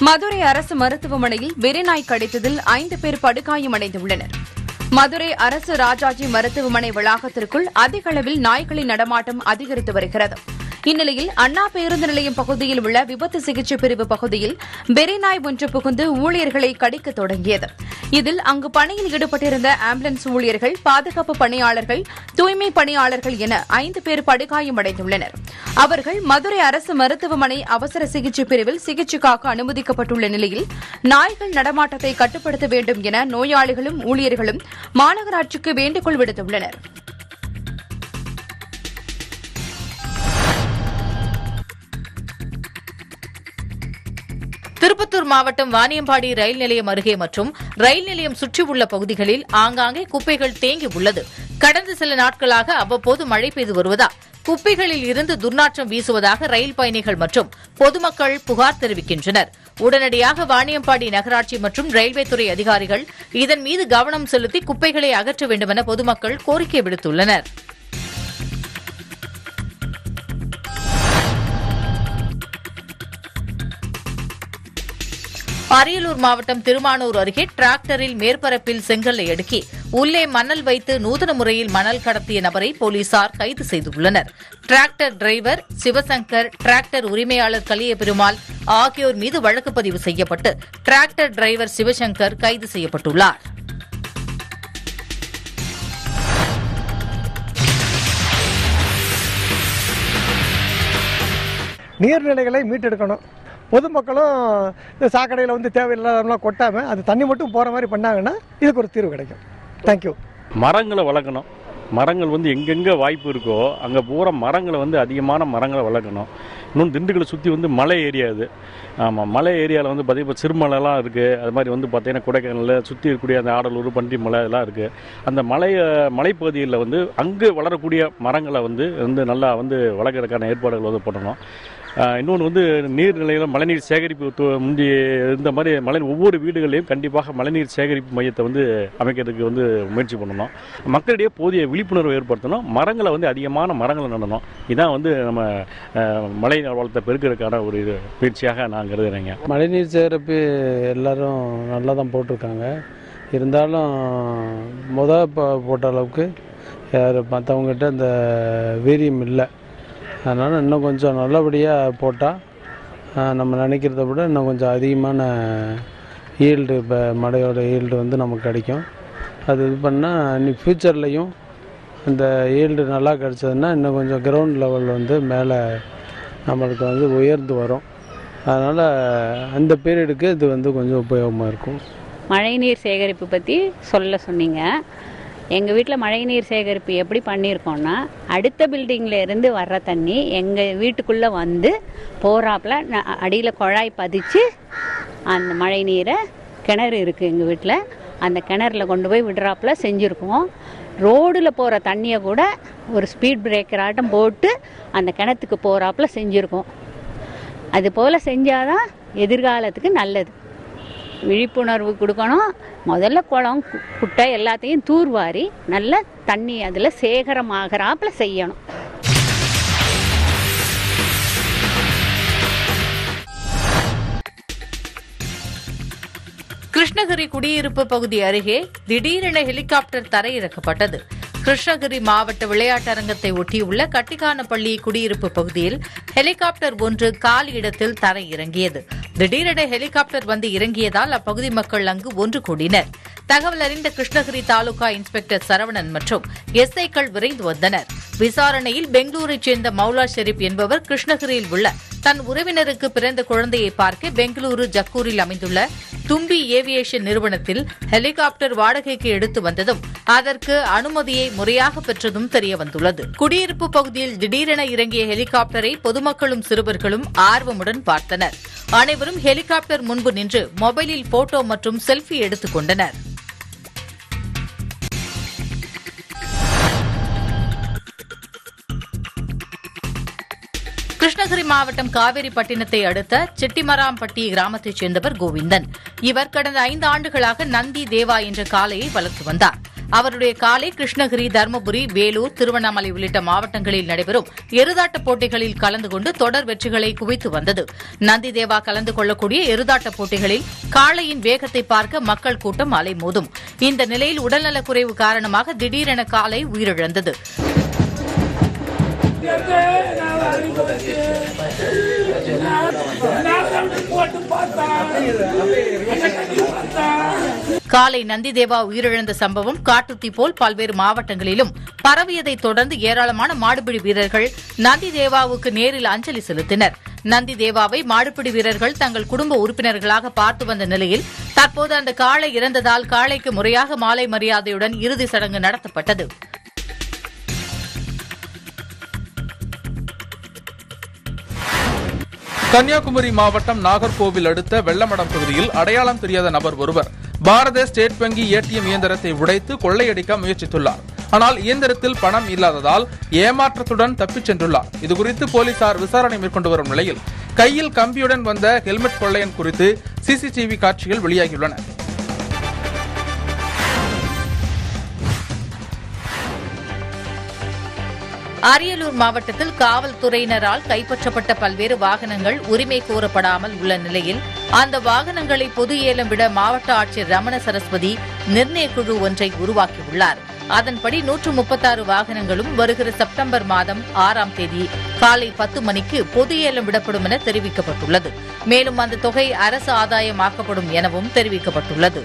மதுரை அரசு மருத்துவமனையில் வெறிநாய் கடித்ததில் ஐந்து பேர் படுகாயமடைந்துள்ளனர் மதுரை அரசு ராஜாஜி மருத்துவமனை வளாகத்திற்குள் அதிக அளவில் நாய்களின் நடமாட்டம் அதிகரித்து வருகிறது இந்நிலையில் அண்ணா பேருந்து நிலையம் பகுதியில் உள்ள விபத்து சிகிச்சை பிரிவு பகுதியில் வெறிநாய் ஒன்று புகுந்து ஊழியர்களை கடிக்க தொடங்கியது இதில் அங்கு பணியில் ஈடுபட்டிருந்த ஆம்புலன்ஸ் ஊழியர்கள் பாதுகாப்பு பணியாளர்கள் தூய்மை பணியாளர்கள் என ஐந்து பேர் படுகாயமடைந்துள்ளனர் அவர்கள் மதுரை அரசு மருத்துவமனை அவசர சிகிச்சை பிரிவில் சிகிச்சைக்காக அனுமதிக்கப்பட்டுள்ள நிலையில் நாய்கள் நடமாட்டத்தை கட்டுப்படுத்த வேண்டும் என நோயாளிகளும் ஊழியர்களும் மாநகராட்சிக்கு வேண்டுகோள் விடுத்துள்ளனர் திருப்பத்தூர் மாவட்டம் வாணியம்பாடி ரயில் நிலையம் அருகே மற்றும் ரயில் நிலையம் சுற்றியுள்ள பகுதிகளில் ஆங்காங்கே குப்பைகள் தேங்கி உள்ளது கடந்த சில நாட்களாக அவ்வப்போது மழை பெய்து வருவதால் குப்பைகளில் இருந்து துர்நாற்றம் வீசுவதாக ரயில் பயணிகள் மற்றும் பொதுமக்கள் புகார் தெரிவிக்கின்றனர் உடனடியாக வாணியம்பாடி நகராட்சி மற்றும் ரயில்வே துறை அதிகாரிகள் இதன் மீது கவனம் செலுத்தி குப்பைகளை அகற்ற வேண்டுமென பொதுமக்கள் கோரிக்கை விடுத்துள்ளனர் அரியலூர் மாவட்டம் திருமானூர் அருகே டிராக்டரில் மேற்பரப்பில் செங்கல்லை அடுக்கி உள்ளே மணல் வைத்து நூதன முறையில் மணல் கடத்திய நபரை போலீசார் கைது செய்துள்ளனர் டிராக்டர் டிரைவர் சிவசங்கர் டிராக்டர் உரிமையாளர் கலிய பெருமாள் ஆகியோர் மீது வழக்கு பதிவு செய்யப்பட்டு டிராக்டர் டிரைவர் சிவசங்கர் கைது செய்யப்பட்டுள்ளார் நீர்நிலைகளை மீட்டெடுக்கணும் பொதுமக்களும் இந்த சாக்கடையில் வந்து தேவையில்லாதெல்லாம் கொட்டாமல் அது தண்ணி மட்டும் போகிற மாதிரி பண்ணாங்கன்னா இதுக்கு ஒரு தீர்வு கிடைக்கும் தேங்க்யூ மரங்களை வளர்க்கணும் மரங்கள் வந்து எங்கெங்கே வாய்ப்பு இருக்கோ அங்கே பூரா மரங்களை வந்து அதிகமான மரங்களை வளர்க்கணும் இன்னும் திண்டுக்கலை சுற்றி வந்து மலை ஏரியா இது ஆமாம் மலை ஏரியாவில் வந்து பார்த்தீங்கன்னா இப்போ சிறுமலைலாம் இருக்குது அது மாதிரி வந்து பார்த்தீங்கன்னா கொடைக்கானலில் சுற்றி இருக்கக்கூடிய அந்த ஆடலூர் பண்டி மலை எல்லாம் இருக்குது அந்த மலை மலைப்பகுதிகளில் வந்து அங்கே வளரக்கூடிய மரங்களை வந்து வந்து நல்லா வந்து வளர்க்குறதுக்கான ஏற்பாடுகள் வந்து பண்ணணும் இன்னொன்று வந்து நீர்நிலையில் மழைநீர் சேகரிப்பு து- முந்தி இருந்த மாதிரி மழை ஒவ்வொரு வீடுகளையும் கண்டிப்பாக மழைநீர் சேகரிப்பு மையத்தை வந்து அமைக்கிறதுக்கு வந்து முயற்சி பண்ணணும் மக்களிடையே போதிய விழிப்புணர்வு ஏற்படுத்தணும் மரங்களை வந்து அதிகமான மரங்களை நடணும் இதான் வந்து நம்ம அஹ், மழை வளத்தை பெருக்கிறதுக்கான ஒரு இது பயிற்சியாக நான் கருதுறேங்க மழைநீர் சேகரிப்பு எல்லாரும் நல்லா தான் போட்டிருக்காங்க இருந்தாலும் முத ப- போட்ட அளவுக்கு யார் மற்றவங்ககிட்ட இந்த வீரியம் இல்லை அதனால் இன்னும் கொஞ்சம் நல்லபடியாக போட்டால் நம்ம நினைக்கிறத விட இன்னும் கொஞ்சம் அதிகமான ஈல்டு இப்போ மழையோட ஈல்டு வந்து நமக்கு கிடைக்கும் அது இது பண்ணால் இனி ஃப்யூச்சர்லேயும் இந்த ஈல்டு நல்லா கிடச்சதுன்னா இன்னும் கொஞ்சம் கிரவுண்ட் லெவல் வந்து மேலே நம்மளுக்கு வந்து உயர்ந்து வரும் அதனால் அந்த பீரியடுக்கு இது வந்து கொஞ்சம் உபயோகமாக இருக்கும் மழைநீர் சேகரிப்பு பற்றி சொல்ல சொன்னீங்க எங்கள் வீட்டில் மழைநீர் சேகரிப்பு எப்படி பண்ணியிருக்கோம்னா அடுத்த பில்டிங்கில் இருந்து வர்ற தண்ணி எங்கள் வீட்டுக்குள்ளே வந்து போகிறாப்புல அடியில் குழாய் பதிச்சு அந்த மழை நீரை கிணறு இருக்குது எங்கள் வீட்டில் அந்த கிணறுல கொண்டு போய் விடுறாப்புல செஞ்சுருக்கோம் ரோடில் போகிற தண்ணியை கூட ஒரு ஸ்பீட் பிரேக்கர் ஆட்டம் போட்டு அந்த கிணத்துக்கு போகிறாப்புல செஞ்சுருக்கோம் அது போல் செஞ்சாதான் எதிர்காலத்துக்கு நல்லது விழிப்புணர்வு கொடுக்கணும் முதல்ல குளம் கு- குட்டை எல்லாத்தையும் தூர்வாரி நல்ல தண்ணி அதில் சேகரமாகறாப்புல செய்யணும் கிருஷ்ணகிரி குடியிருப்பு பகுதி அருகே திடீரென ஹெலிகாப்டர் தரையிறக்கப்பட்டது கிருஷ்ணகிரி மாவட்ட விளையாட்டரங்கத்தை ஒட்டியுள்ள கட்டிக்கானப்பள்ளி குடியிருப்பு பகுதியில் ஹெலிகாப்டர் ஒன்று காலி இடத்தில் தரையிறங்கியது திடீரென ஹெலிகாப்டர் வந்து இறங்கியதால் அப்பகுதி மக்கள் அங்கு ஒன்று கூடினர் தகவல் அறிந்த கிருஷ்ணகிரி தாலுகா இன்ஸ்பெக்டர் சரவணன் மற்றும் எஸ்ஐக்கள் விரைந்து வந்தனர் விசாரணையில் பெங்களூரைச் சேர்ந்த மௌலா ஷெரீப் என்பவர் கிருஷ்ணகிரியில் உள்ள தன் உறவினருக்கு பிறந்த குழந்தையை பார்க்க பெங்களூரு ஜக்கூரில் அமைந்துள்ள தும்பி ஏவியேஷன் நிறுவனத்தில் ஹெலிகாப்டர் வாடகைக்கு எடுத்து வந்ததும் அதற்கு அனுமதியை முறையாக பெற்றதும் தெரியவந்துள்ளது குடியிருப்பு பகுதியில் திடீரென இறங்கிய ஹெலிகாப்டரை பொதுமக்களும் சிறுவர்களும் ஆர்வமுடன் பார்த்தனர் அனைவரும் ஹெலிகாப்டர் முன்பு நின்று மொபைலில் போட்டோ மற்றும் செல்ஃபி எடுத்துக் கொண்டனர் கிருஷ்ணகிரி மாவட்டம் காவேரிப்பட்டினத்தை அடுத்த செட்டிமராம்பட்டி கிராமத்தைச் சேர்ந்தவர் கோவிந்தன் இவர் கடந்த ஐந்து ஆண்டுகளாக நந்தி தேவா என்ற காளையை வளர்த்து வந்தார் அவருடைய காலை கிருஷ்ணகிரி தருமபுரி வேலூர் திருவண்ணாமலை உள்ளிட்ட மாவட்டங்களில் நடைபெறும் எருதாட்ட போட்டிகளில் கலந்து கொண்டு தொடர் வெற்றிகளை குவித்து வந்தது நந்தி தேவா கலந்து கொள்ளக்கூடிய எருதாட்ட போட்டிகளில் காளையின் வேகத்தை பார்க்க மக்கள் கூட்டம் அலைமோதும் இந்த நிலையில் உடல்நலக்குறைவு காரணமாக திடீரென காலை உயிரிழந்தது காலை நந்திதேவா உயிரிழந்த சம்பவம் காட்டுத்தீ போல் பல்வேறு மாவட்டங்களிலும் பரவியதைத் தொடர்ந்து ஏராளமான மாடுபிடி வீரர்கள் நந்திதேவாவுக்கு நேரில் அஞ்சலி செலுத்தினர் நந்திதேவாவை மாடுபிடி வீரர்கள் தங்கள் குடும்ப உறுப்பினர்களாக பார்த்து வந்த நிலையில் தற்போது அந்த காளை இறந்ததால் காளைக்கு முறையாக மாலை மரியாதையுடன் இறுதி சடங்கு நடத்தப்பட்டது கன்னியாகுமரி மாவட்டம் நாகர்கோவில் அடுத்த வெள்ளமடம் பகுதியில் அடையாளம் தெரியாத நபர் ஒருவர் பாரத ஸ்டேட் வங்கி ஏடிஎம் இயந்திரத்தை உடைத்து கொள்ளையடிக்க முயற்சித்துள்ளார் ஆனால் இயந்திரத்தில் பணம் இல்லாததால் ஏமாற்றத்துடன் தப்பிச் சென்றுள்ளார் இதுகுறித்து போலீசார் விசாரணை மேற்கொண்டு வரும் நிலையில் கையில் கம்பியுடன் வந்த ஹெல்மெட் கொள்ளையன் குறித்து சிசிடிவி காட்சிகள் வெளியாகியுள்ளன அரியலூர் மாவட்டத்தில் காவல்துறையினரால் கைப்பற்றப்பட்ட பல்வேறு வாகனங்கள் உரிமை கோரப்படாமல் உள்ள நிலையில் அந்த வாகனங்களை பொது ஏலம் விட மாவட்ட ஆட்சியர் ரமண சரஸ்வதி நிர்ணய குழு ஒன்றை உருவாக்கியுள்ளார் அதன்படி நூற்று முப்பத்தாறு வாகனங்களும் வருகிற செப்டம்பர் மாதம் ஆறாம் தேதி காலை பத்து மணிக்கு பொது ஏலம் விடப்படும் என தெரிவிக்கப்பட்டுள்ளது மேலும் அந்த தொகை அரசு ஆதாயமாக்கப்படும் எனவும் தெரிவிக்கப்பட்டுள்ளது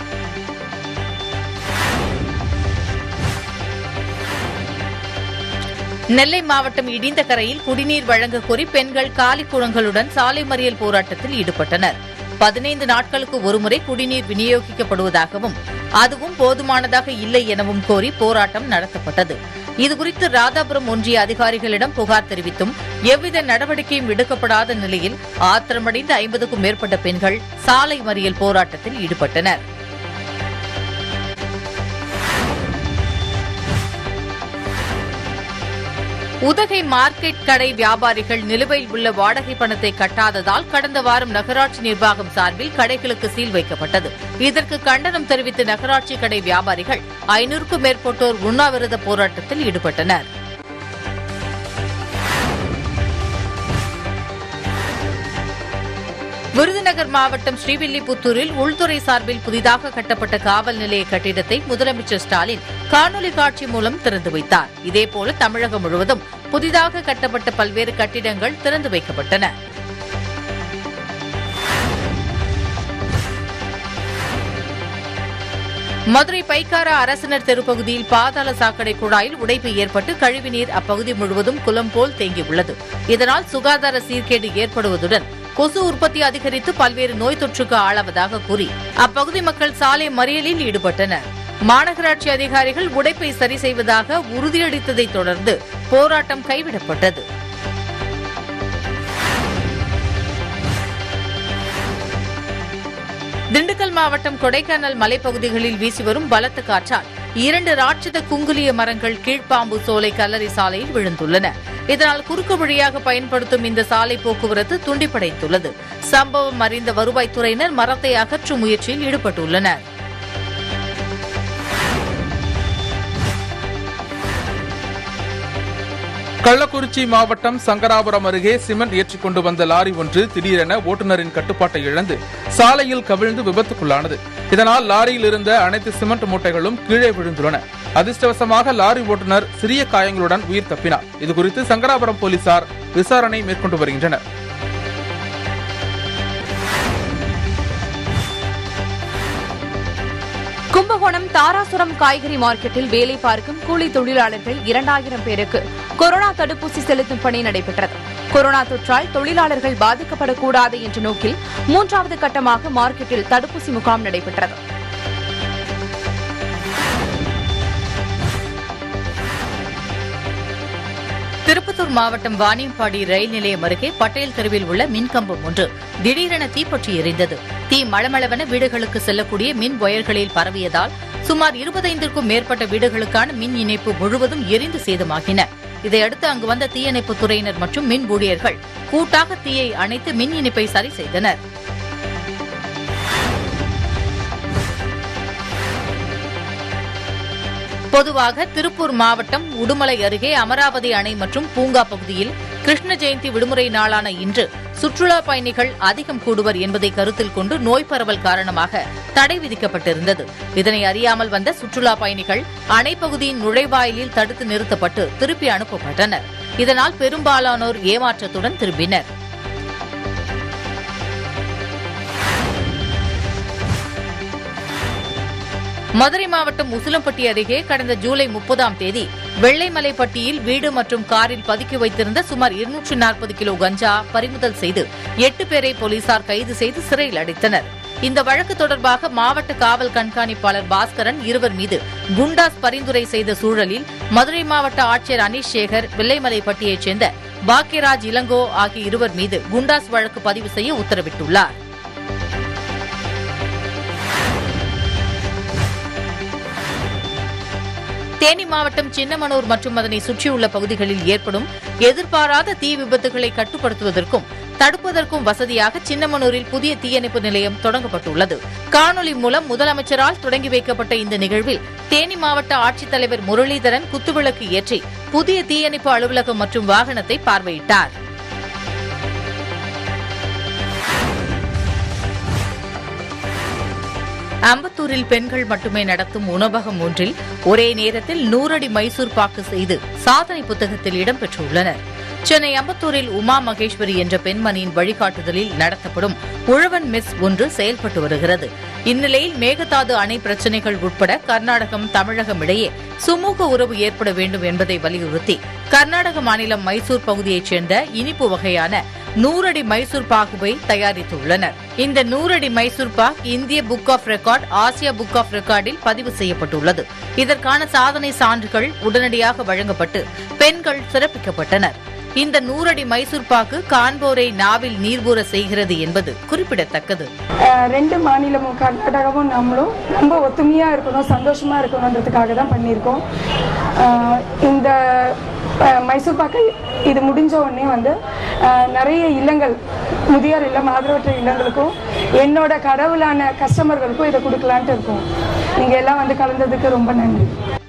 நெல்லை மாவட்டம் இடிந்தகரையில் குடிநீர் வழங்க கோரி பெண்கள் காலி குளங்களுடன் சாலை மறியல் போராட்டத்தில் ஈடுபட்டனர் பதினைந்து நாட்களுக்கு ஒருமுறை குடிநீர் விநியோகிக்கப்படுவதாகவும் அதுவும் போதுமானதாக இல்லை எனவும் கோரி போராட்டம் நடத்தப்பட்டது இதுகுறித்து ராதாபுரம் ஒன்றிய அதிகாரிகளிடம் புகார் தெரிவித்தும் எவ்வித நடவடிக்கையும் எடுக்கப்படாத நிலையில் ஆத்திரமடைந்த ஐம்பதுக்கும் மேற்பட்ட பெண்கள் சாலை மறியல் போராட்டத்தில் ஈடுபட்டனர் உதகை மார்க்கெட் கடை வியாபாரிகள் நிலுவையில் உள்ள வாடகை பணத்தை கட்டாததால் கடந்த வாரம் நகராட்சி நிர்வாகம் சார்பில் கடைகளுக்கு சீல் வைக்கப்பட்டது இதற்கு கண்டனம் தெரிவித்த நகராட்சி கடை வியாபாரிகள் ஐநூறுக்கும் மேற்பட்டோர் உண்ணாவிரத போராட்டத்தில் ஈடுபட்டனர் விருதுநகர் மாவட்டம் ஸ்ரீவில்லிபுத்தூரில் உள்துறை சார்பில் புதிதாக கட்டப்பட்ட காவல் நிலைய கட்டிடத்தை முதலமைச்சர் ஸ்டாலின் காணொலி காட்சி மூலம் திறந்து வைத்தார் இதேபோல தமிழகம் முழுவதும் புதிதாக கட்டப்பட்ட பல்வேறு கட்டிடங்கள் திறந்து வைக்கப்பட்டன மதுரை பைக்காரா அரசினர் தெருப்பகுதியில் பாதாள சாக்கடை குழாயில் உடைப்பு ஏற்பட்டு கழிவுநீர் அப்பகுதி முழுவதும் குளம் போல் தேங்கியுள்ளது இதனால் சுகாதார சீர்கேடு ஏற்படுவதுடன் கொசு உற்பத்தி அதிகரித்து பல்வேறு நோய் தொற்றுக்கு ஆளாவதாக கூறி அப்பகுதி மக்கள் சாலை மறியலில் ஈடுபட்டனர் மாநகராட்சி அதிகாரிகள் உடைப்பை சரி செய்வதாக உறுதியளித்ததைத் தொடர்ந்து போராட்டம் கைவிடப்பட்டது திண்டுக்கல் மாவட்டம் கொடைக்கானல் மலைப்பகுதிகளில் வீசி வரும் பலத்த காற்றால் இரண்டு ராட்சத குங்குலிய மரங்கள் கீழ்ப்பாம்பு சோலை கல்லறை சாலையில் விழுந்துள்ளன இதனால் குறுக்கு வழியாக பயன்படுத்தும் இந்த சாலை போக்குவரத்து துண்டிப்படைந்துள்ளது சம்பவம் அறிந்த வருவாய்த்துறையினர் மரத்தை அகற்றும் முயற்சியில் ஈடுபட்டுள்ளனர் கள்ளக்குறிச்சி மாவட்டம் சங்கராபுரம் அருகே சிமெண்ட் ஏற்றிக் கொண்டு வந்த லாரி ஒன்று திடீரென ஓட்டுநரின் கட்டுப்பாட்டை இழந்து சாலையில் கவிழ்ந்து விபத்துக்குள்ளானது இதனால் லாரியில் இருந்த அனைத்து சிமெண்ட் மூட்டைகளும் கீழே விழுந்துள்ளன அதிர்ஷ்டவசமாக லாரி ஓட்டுநர் சிறிய காயங்களுடன் உயிர் தப்பினார் இதுகுறித்து சங்கராபுரம் போலீசார் விசாரணை மேற்கொண்டு வருகின்றனர் கும்பகோணம் தாராசுரம் காய்கறி மார்க்கெட்டில் வேலை பார்க்கும் கூலி தொழிலாளர்கள் இரண்டாயிரம் பேருக்கு கொரோனா தடுப்பூசி செலுத்தும் பணி நடைபெற்றது கொரோனா தொற்றால் தொழிலாளர்கள் பாதிக்கப்படக்கூடாது என்ற நோக்கில் மூன்றாவது கட்டமாக மார்க்கெட்டில் தடுப்பூசி முகாம் நடைபெற்றது திருப்பத்தூர் மாவட்டம் வாணியம்பாடி ரயில் நிலையம் அருகே பட்டேல் தெருவில் உள்ள மின்கம்பம் ஒன்று திடீரென தீப்பற்றி எரிந்தது தீ மளமளவென வீடுகளுக்கு செல்லக்கூடிய மின் ஒயர்களில் பரவியதால் சுமார் இருபத்தைந்திற்கும் மேற்பட்ட வீடுகளுக்கான மின் இணைப்பு முழுவதும் எரிந்து சேதமாகின இதையடுத்து அங்கு வந்த தீயணைப்புத் துறையினர் மற்றும் மின் ஊழியர்கள் கூட்டாக தீயை அணைத்து மின் இணைப்பை சரி செய்தனர் பொதுவாக திருப்பூர் மாவட்டம் உடுமலை அருகே அமராவதி அணை மற்றும் பூங்கா பகுதியில் கிருஷ்ண ஜெயந்தி விடுமுறை நாளான இன்று சுற்றுலா பயணிகள் அதிகம் கூடுவர் என்பதை கருத்தில் கொண்டு நோய் பரவல் காரணமாக தடை விதிக்கப்பட்டிருந்தது இதனை அறியாமல் வந்த சுற்றுலா பயணிகள் அணை பகுதியின் நுழைவாயிலில் தடுத்து நிறுத்தப்பட்டு திருப்பி அனுப்பப்பட்டனர் இதனால் பெரும்பாலானோர் ஏமாற்றத்துடன் திரும்பினர் மதுரை மாவட்டம் உசிலம்பட்டி அருகே கடந்த ஜூலை முப்பதாம் தேதி வெள்ளைமலைப்பட்டியில் வீடு மற்றும் காரில் பதுக்கி வைத்திருந்த சுமார் இருநூற்று நாற்பது கிலோ கஞ்சா பறிமுதல் செய்து எட்டு பேரை போலீசார் கைது செய்து சிறையில் அடைத்தனர் இந்த வழக்கு தொடர்பாக மாவட்ட காவல் கண்காணிப்பாளர் பாஸ்கரன் இருவர் மீது குண்டாஸ் பரிந்துரை செய்த சூழலில் மதுரை மாவட்ட ஆட்சியர் அனீஷ் சேகர் வெள்ளைமலைப்பட்டியைச் சேர்ந்த பாக்கியராஜ் இளங்கோ ஆகிய இருவர் மீது குண்டாஸ் வழக்கு பதிவு செய்ய உத்தரவிட்டுள்ளார் தேனி மாவட்டம் சின்னமனூர் மற்றும் அதனை சுற்றியுள்ள பகுதிகளில் ஏற்படும் எதிர்பாராத தீ விபத்துகளை கட்டுப்படுத்துவதற்கும் தடுப்பதற்கும் வசதியாக சின்னமனூரில் புதிய தீயணைப்பு நிலையம் தொடங்கப்பட்டுள்ளது காணொலி மூலம் முதலமைச்சரால் தொடங்கி வைக்கப்பட்ட இந்த நிகழ்வில் தேனி மாவட்ட ஆட்சித்தலைவர் முரளிதரன் குத்துவிளக்கு ஏற்றி புதிய தீயணைப்பு அலுவலகம் மற்றும் வாகனத்தை பார்வையிட்டார் அம்பத்தூரில் பெண்கள் மட்டுமே நடத்தும் உணவகம் ஒன்றில் ஒரே நேரத்தில் நூறடி மைசூர் பாக்கு செய்து சாதனை புத்தகத்தில் இடம்பெற்றுள்ளனர் சென்னை அம்பத்தூரில் உமா மகேஸ்வரி என்ற பெண்மணியின் வழிகாட்டுதலில் நடத்தப்படும் உழவன் மெஸ் ஒன்று செயல்பட்டு வருகிறது இந்நிலையில் மேகதாது அணை பிரச்சினைகள் உட்பட கர்நாடகம் தமிழகம் இடையே சுமூக உறவு ஏற்பட வேண்டும் என்பதை வலியுறுத்தி கர்நாடக மாநிலம் மைசூர் பகுதியைச் சேர்ந்த இனிப்பு வகையான நூறடி மைசூர் பாகுவை தயாரித்துள்ளனர் இந்த நூறடி மைசூர் பாக் இந்திய book of record Asia book of ரெக்கார்டில் பதிவு செய்யப்பட்டுள்ளது இதற்கான சாதனை சான்றுகள் உடனடியாக வழங்கப்பட்டு பெண்கள் சிறப்பிக்கப்பட்டனர் இந்த நூறடி மைசூர் பாக்கு காண்போரை நாவில் நீர்பூர செய்கிறது என்பது குறிப்பிடத்தக்கது அஹ் ரெண்டு மாநிலமும் கர்நாடகாவும் நம்மளும் ரொம்ப ஒத்துமையா இருக்கணும் சந்தோஷமா இருக்கணுன்றதுக்காக தான் பண்ணியிருக்கோம் அஹ் இந்த அஹ், மைசூர் பாக்கு இது முடிஞ்ச உடனே வந்து அஹ், நிறைய இல்லங்கள் முதியோர் இல்லம் ஆதரவற்ற இல்லங்களுக்கும் என்னோட கடவுளான கஸ்டமர்களுக்கும் இதை கொடுக்கலான்ட்டு இருக்கோம் நீங்க எல்லாம் வந்து கலந்ததுக்கு ரொம்ப நன்றி